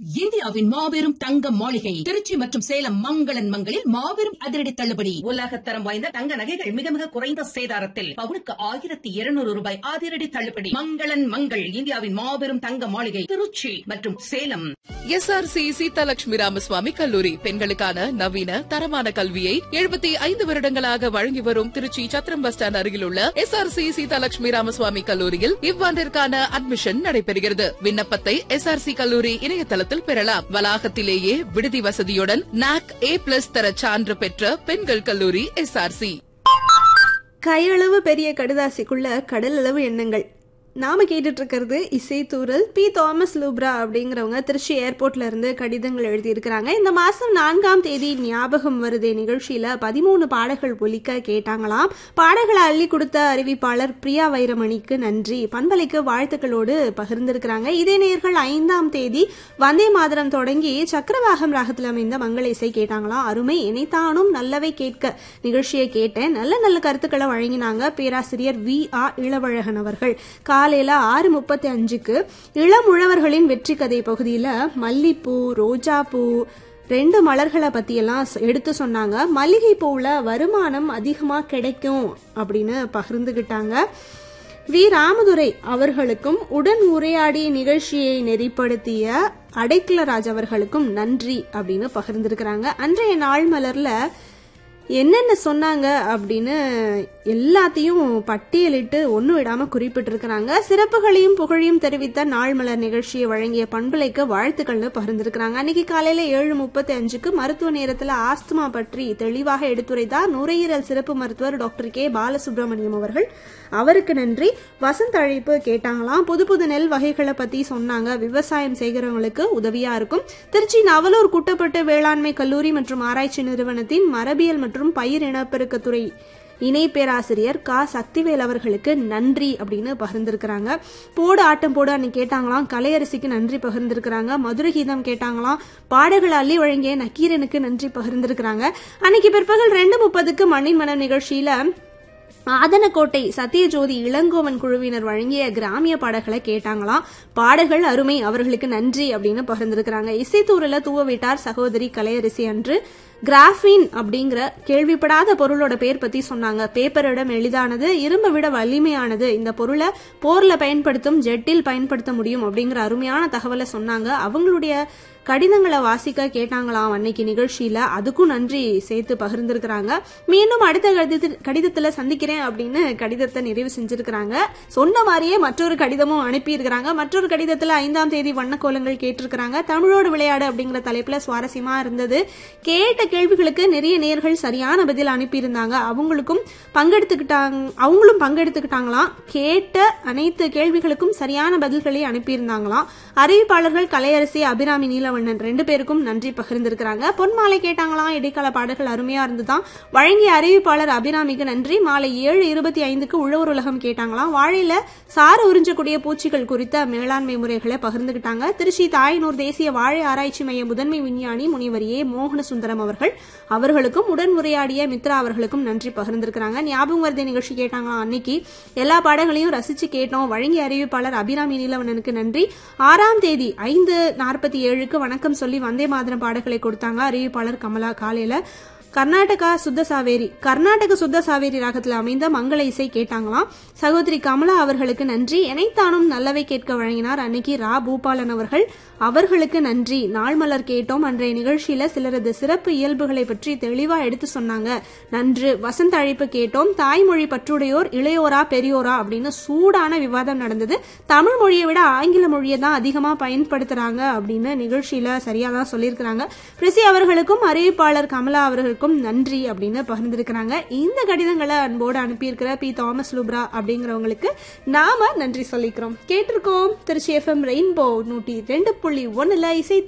இந்தியாவின் மாபெரும் தங்க மாளிகை திருச்சி மற்றும் சேலம் மங்களன் மங்களில் மாபெரும் அதிரடி தள்ளுபடி உலகத்தரம் வாய்ந்த தங்க நகைகள் மிக மிக குறைந்த சேதாரத்தில் பவுனுக்கு ஆயிரத்தி இருநூறு ரூபாய் அதிரடி தள்ளுபடி மங்களன் மங்கள் இந்தியாவின் மாபெரும் தங்க மாளிகை திருச்சி மற்றும் சேலம் எஸ்ஆர்சி சீதாலட்சுமி ராமசுவாமி கல்லூரி பெண்களுக்கான நவீன தரமான கல்வியை எழுபத்தி ஐந்து வருடங்களாக வழங்கி வரும் திருச்சி சத்திரம் பஸ் ஸ்டாண்ட் அருகில் உள்ள எஸ்ஆர்சி சீதாலட்சுமி ராமசுவாமி கல்லூரியில் இவ்வாண்டிற்கான அட்மிஷன் நடைபெறுகிறது விண்ணப்பத்தை எஸ்ஆர்சி கல்லூரி இணையதளத்தில் பெறலாம் வளாகத்திலேயே விடுதி வசதியுடன் நாக் ஏ பிளஸ் தர சான்று பெற்ற பெண்கள் கல்லூரி எஸ்ஆர்சி கையளவு பெரிய கடுதாசிக்குள்ள கடல் அளவு எண்ணங்கள் நாம கேட்டுட்டு இருக்கிறது இசைத்தூரல் பி தாமஸ் லூப்ரா அப்படிங்கிறவங்க திருச்சி ஏர்போர்ட்ல இருந்து கடிதங்கள் எழுதியிருக்கிறாங்க இந்த மாசம் நான்காம் தேதி ஞாபகம் வருதே நிகழ்ச்சியில பதிமூணு பாடல்கள் ஒலிக்க கேட்டாங்களாம் பாடல்களை அள்ளி கொடுத்த அறிவிப்பாளர் பிரியா வைரமணிக்கு நன்றி பண்பலைக்கு வாழ்த்துக்களோடு பகிர்ந்திருக்கிறாங்க இதே நேர்கள் ஐந்தாம் தேதி வந்தே மாதரம் தொடங்கி சக்கரவாகம் ராகத்தில் அமைந்த மங்கள இசை கேட்டாங்களாம் அருமை இணைத்தானும் நல்லவை கேட்க நிகழ்ச்சியை கேட்டேன் நல்ல நல்ல கருத்துக்களை வழங்கினாங்க பேராசிரியர் வி ஆ இளவழகன் அவர்கள் காலையில ஆறு முப்பத்தி அஞ்சுக்கு இளமுழவர்களின் வெற்றி கதை பகுதியில மல்லிப்பூ ரோஜாப்பூ ரெண்டு மலர்களை பத்தியெல்லாம் சொ- எடுத்து சொன்னாங்க மல்லிகை பூவுல வருமானம் அதிகமா கிடைக்கும் அப்படின்னு பகிர்ந்துகிட்டாங்க வி ராமதுரை அவர்களுக்கும் உடன் உரையாடிய நிகழ்ச்சியை நெறிப்படுத்திய அடைக்கலராஜ் அவர்களுக்கும் நன்றி அப்படின்னு பகிர்ந்திருக்கிறாங்க அன்றைய நாள் மலர்ல என்னென்ன சொன்னாங்க அப்படின்னு எல்லாத்தையும் பட்டியலிட்டு ஒன்றும் விடாம குறிப்பிட்டிருக்கிறாங்க சிறப்புகளையும் புகழையும் தெரிவித்த நாள் மலர் நிகழ்ச்சியை வழங்கிய பண்புலைக்கு வாழ்த்துக்கள்னு பகிர்ந்திருக்கிறாங்க அன்னைக்கு காலையில ஏழு முப்பத்தி அஞ்சுக்கு மருத்துவ நேரத்துல ஆஸ்துமா பற்றி தெளிவாக எடுத்துரைத்தார் நுரையீரல் சிறப்பு மருத்துவர் டாக்டர் கே பாலசுப்ரமணியம் அவர்கள் அவருக்கு நன்றி வசந்த் அழைப்பு கேட்டாங்களாம் புது புது நெல் வகைகளை பத்தி சொன்னாங்க விவசாயம் செய்கிறவங்களுக்கு உதவியா இருக்கும் திருச்சி நவலூர் குட்டப்பட்டு வேளாண்மை கல்லூரி மற்றும் ஆராய்ச்சி நிறுவனத்தின் மரபியல் மற்றும் பயிர் இனப்பெருக்கத்துறை இணை பேராசிரியர் கா சக்திவேல் அவர்களுக்கு நன்றி அப்படின்னு பகிர்ந்திருக்கிறாங்க போடு ஆட்டம் போடு அன்னைக்கு கேட்டாங்களாம் கலையரசிக்கு நன்றி பகிர்ந்திருக்கிறாங்க மதுரை கீதம் கேட்டாங்களாம் பாடல்கள் அள்ளி வழங்கிய நக்கீரனுக்கு நன்றி பகிர்ந்திருக்கிறாங்க அன்னைக்கு பிற்பகல் ரெண்டு முப்பதுக்கு மண்ணின் மனம் நிகழ்ச்சியில ஆதனக்கோட்டை சத்யஜோதி இளங்கோவன் குழுவினர் வழங்கிய கிராமிய பாடல்களை கேட்டாங்களாம் பாடல்கள் அருமை அவர்களுக்கு நன்றி அப்படின்னு பகிர்ந்திருக்கிறாங்க இசைத்தூரில் தூவ விட்டார் சகோதரி கலையரசி அன்று கிராஃபின் அப்படிங்கிற கேள்விப்படாத பொருளோட பேர் பத்தி சொன்னாங்க பேப்பரிடம் எளிதானது இரும்பை விட வலிமையானது இந்த பொருளை போர்ல பயன்படுத்தும் ஜெட்டில் பயன்படுத்த முடியும் அப்படிங்கிற அருமையான தகவலை சொன்னாங்க அவங்களுடைய கடிதங்களை வாசிக்க கேட்டாங்களாம் அன்னைக்கு நிகழ்ச்சியில அதுக்கும் நன்றி சேர்த்து பகிர்ந்திருக்கிறாங்க மீண்டும் அடுத்த கடிதத்தில் கடிதத்துல சந்திக்கிறேன் அப்படின்னு கடிதத்தை நிறைவு செஞ்சிருக்கிறாங்க சொன்ன மாதிரியே மற்றொரு கடிதமும் அனுப்பியிருக்கிறாங்க மற்றொரு கடிதத்துல ஐந்தாம் தேதி வண்ணக்கோலங்கள் கேட்டிருக்கிறாங்க தமிழோடு விளையாடு அப்படிங்கிற தலைப்புல சுவாரஸ்யமா இருந்தது கேட்ட கேள்விகளுக்கு நிறைய நேர்கள் சரியான பதில் அனுப்பியிருந்தாங்க அவங்களுக்கும் பங்கெடுத்துக்கிட்டாங்க அவங்களும் பங்கெடுத்துக்கிட்டாங்களாம் கேட்ட அனைத்து கேள்விகளுக்கும் சரியான பதில்களை அனுப்பியிருந்தாங்களாம் அறிவிப்பாளர்கள் கலையரசி அபிராமி நீலவண்ணன் ரெண்டு பேருக்கும் நன்றி பகிர்ந்திருக்கிறாங்க பொன்மாலை கேட்டாங்களாம் இடைக்கால பாடல்கள் அருமையா இருந்துதான் வழங்கிய அறிவிப்பாளர் அபிராமிக்கு நன்றி மாலை ஏழு இருபத்தி ஐந்துக்கு உழவர் உலகம் கேட்டாங்களாம் வாழையில சாறு உறிஞ்சக்கூடிய பூச்சிகள் குறித்த மேலாண்மை முறைகளை பகிர்ந்துகிட்டாங்க திருச்சி தாயனூர் தேசிய வாழை ஆராய்ச்சி மைய முதன்மை விஞ்ஞானி முனிவர் ஏ மோகன சுந்தரம் அவர்கள் அவர்களுக்கும் உடன் உரையாடிய மித்ரா அவர்களுக்கும் நன்றி பகிர்ந்திருக்கிறாங்க ஞாபகம் வருது நிகழ்ச்சி கேட்டாங்களாம் அன்னைக்கு எல்லா பாடங்களையும் ரசிச்சு கேட்டோம் வழங்கிய அறிவிப்பாளர் அபிராமி நீலவண்ணனுக்கு நன்றி ஆறாம் தேதி ஐந்து நாற்பத்தி ஏழுக்கு வணக்கம் சொல்லி வந்தே மாதரம் பாடல்களை கொடுத்தாங்க அறிவிப்பாளர் கமலா காலையில கர்நாடகா சுத்த சாவேரி கர்நாடக சுத்த சாவேரி ராகத்தில் அமைந்த மங்கள இசை கேட்டாங்களாம் சகோதரி கமலா அவர்களுக்கு நன்றி எனைத்தானும் நல்லவை கேட்க வழங்கினார் அன்னைக்கு ரா பூபாலன் அவர்கள் அவர்களுக்கு நன்றி நாள் மலர் கேட்டோம் அன்றைய நிகழ்ச்சியில சிலரது சிறப்பு இயல்புகளை பற்றி தெளிவா எடுத்து சொன்னாங்க நன்று வசந்த அழைப்பு கேட்டோம் தாய்மொழி பற்றுடையோர் இளையோரா பெரியோரா அப்படின்னு சூடான விவாதம் நடந்தது தமிழ் மொழியை விட ஆங்கில மொழியை தான் அதிகமா பயன்படுத்துறாங்க அப்படின்னு நிகழ்ச்சியில சரியா தான் சொல்லியிருக்கிறாங்க பிரிசி அவர்களுக்கும் அறிவிப்பாளர் கமலா அவர்களுக்கும் நன்றி அப்படின்னு பகிர்ந்திருக்கிறாங்க இந்த கடிதங்களை அன்போடு அனுப்பியிருக்கிற பி தாமஸ் லூப்ரா அப்படிங்கிறவங்களுக்கு நாம நன்றி சொல்லிக்கிறோம் கேட்டிருக்கோம் திருச்சி எஃப்எம் ரெயின்போ நூற்றி ரெண்டு புள்ளி ஒன்னுல இசை